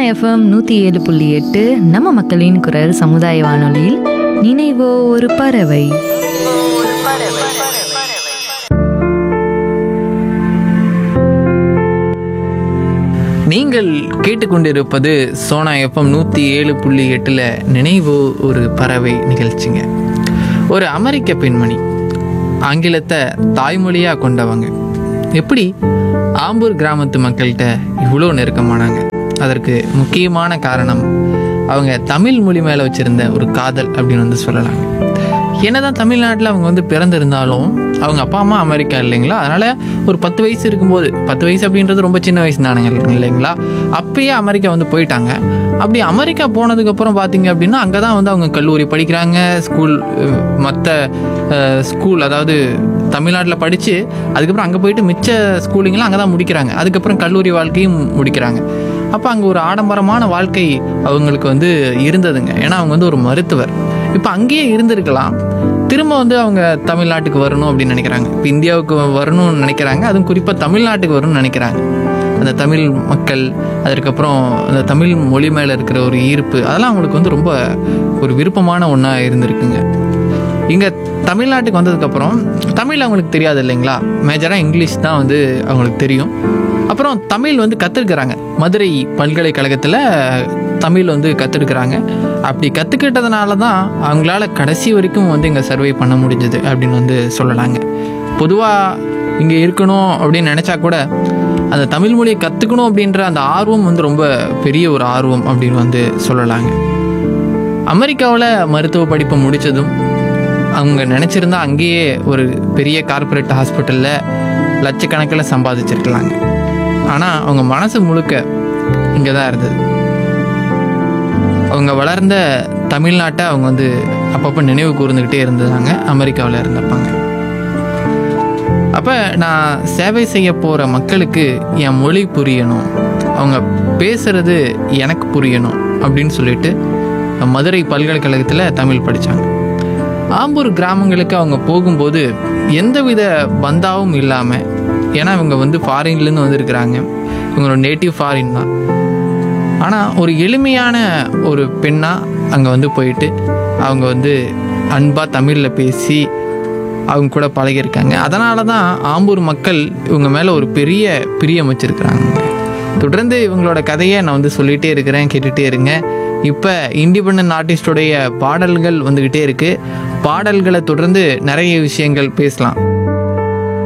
FM நூற்றி ஏழு புள்ளி எட்டு நம்ம மக்களின் குரல் சமுதாய வானொலியில் நினைவோ ஒரு பறவை நீங்கள் கேட்டுக்கொண்டிருப்பது சோனா எஃப்எம் நூற்றி ஏழு புள்ளி எட்டில் நினைவு ஒரு பறவை நிகழ்ச்சிங்க ஒரு அமெரிக்க பெண்மணி ஆங்கிலத்தை தாய்மொழியாக கொண்டவங்க எப்படி ஆம்பூர் கிராமத்து மக்கள்கிட்ட இவ்வளோ நெருக்கமானாங்க அதற்கு முக்கியமான காரணம் அவங்க தமிழ் மொழி மேலே வச்சுருந்த ஒரு காதல் அப்படின்னு வந்து சொல்லலாம் என்னதான் தமிழ்நாட்டில் அவங்க வந்து பிறந்திருந்தாலும் அவங்க அப்பா அம்மா அமெரிக்கா இல்லைங்களா அதனால் ஒரு பத்து வயசு இருக்கும்போது பத்து வயசு அப்படின்றது ரொம்ப சின்ன வயசு தானுங்க இல்லைங்களா அப்பயே அமெரிக்கா வந்து போயிட்டாங்க அப்படி அமெரிக்கா போனதுக்கப்புறம் பார்த்தீங்க அப்படின்னா அங்கே தான் வந்து அவங்க கல்லூரி படிக்கிறாங்க ஸ்கூல் மற்ற ஸ்கூல் அதாவது தமிழ்நாட்டில் படித்து அதுக்கப்புறம் அங்கே போயிட்டு மிச்ச ஸ்கூலிங்லாம் அங்கே தான் முடிக்கிறாங்க அதுக்கப்புறம் கல்லூரி வாழ்க்கையும் முடிக்கிறாங்க அப்போ அங்கே ஒரு ஆடம்பரமான வாழ்க்கை அவங்களுக்கு வந்து இருந்ததுங்க ஏன்னா அவங்க வந்து ஒரு மருத்துவர் இப்போ அங்கேயே இருந்திருக்கலாம் திரும்ப வந்து அவங்க தமிழ்நாட்டுக்கு வரணும் அப்படின்னு நினைக்கிறாங்க இப்போ இந்தியாவுக்கு வரணும்னு நினைக்கிறாங்க அதுவும் குறிப்பாக தமிழ்நாட்டுக்கு வரணும்னு நினைக்கிறாங்க அந்த தமிழ் மக்கள் அதற்கப்புறம் அந்த தமிழ் மொழி மேலே இருக்கிற ஒரு ஈர்ப்பு அதெல்லாம் அவங்களுக்கு வந்து ரொம்ப ஒரு விருப்பமான ஒன்றா இருந்திருக்குங்க இங்கே தமிழ்நாட்டுக்கு வந்ததுக்கப்புறம் தமிழ் அவங்களுக்கு தெரியாது இல்லைங்களா மேஜராக இங்கிலீஷ் தான் வந்து அவங்களுக்கு தெரியும் அப்புறம் தமிழ் வந்து கற்றுருக்குறாங்க மதுரை பல்கலைக்கழகத்தில் தமிழ் வந்து கற்றுருக்குறாங்க அப்படி கற்றுக்கிட்டதுனால தான் அவங்களால கடைசி வரைக்கும் வந்து இங்கே சர்வை பண்ண முடிஞ்சது அப்படின்னு வந்து சொல்லலாங்க பொதுவாக இங்கே இருக்கணும் அப்படின்னு நினச்சா கூட அந்த தமிழ் மொழியை கற்றுக்கணும் அப்படின்ற அந்த ஆர்வம் வந்து ரொம்ப பெரிய ஒரு ஆர்வம் அப்படின்னு வந்து சொல்லலாங்க அமெரிக்காவில் மருத்துவ படிப்பை முடித்ததும் அவங்க நினச்சிருந்தா அங்கேயே ஒரு பெரிய கார்ப்பரேட் ஹாஸ்பிட்டலில் லட்சக்கணக்கில் சம்பாதிச்சிருக்கலாங்க ஆனால் அவங்க மனசு முழுக்க இங்கே தான் இருந்தது அவங்க வளர்ந்த தமிழ்நாட்டை அவங்க வந்து அப்பப்போ நினைவு கூர்ந்துக்கிட்டே இருந்ததாங்க அமெரிக்காவில் இருந்தப்பாங்க அப்போ நான் சேவை செய்ய போகிற மக்களுக்கு என் மொழி புரியணும் அவங்க பேசுறது எனக்கு புரியணும் அப்படின்னு சொல்லிட்டு மதுரை பல்கலைக்கழகத்தில் தமிழ் படித்தாங்க ஆம்பூர் கிராமங்களுக்கு அவங்க போகும்போது எந்தவித பந்தாவும் இல்லாமல் ஏன்னா இவங்க வந்து ஃபாரின்லேருந்து வந்திருக்கிறாங்க இவங்களோட நேட்டிவ் ஃபாரின் தான் ஆனால் ஒரு எளிமையான ஒரு பெண்ணாக அங்கே வந்து போயிட்டு அவங்க வந்து அன்பாக தமிழில் பேசி அவங்க கூட பழகியிருக்காங்க அதனால தான் ஆம்பூர் மக்கள் இவங்க மேலே ஒரு பெரிய பிரியம் வச்சுருக்கிறாங்க தொடர்ந்து இவங்களோட கதையை நான் வந்து சொல்லிகிட்டே இருக்கிறேன் கேட்டுகிட்டே இருங்க இப்போ இண்டிபெண்ட் ஆர்டிஸ்டோடைய பாடல்கள் வந்துக்கிட்டே இருக்குது பாடல்களை தொடர்ந்து நிறைய விஷயங்கள் பேசலாம்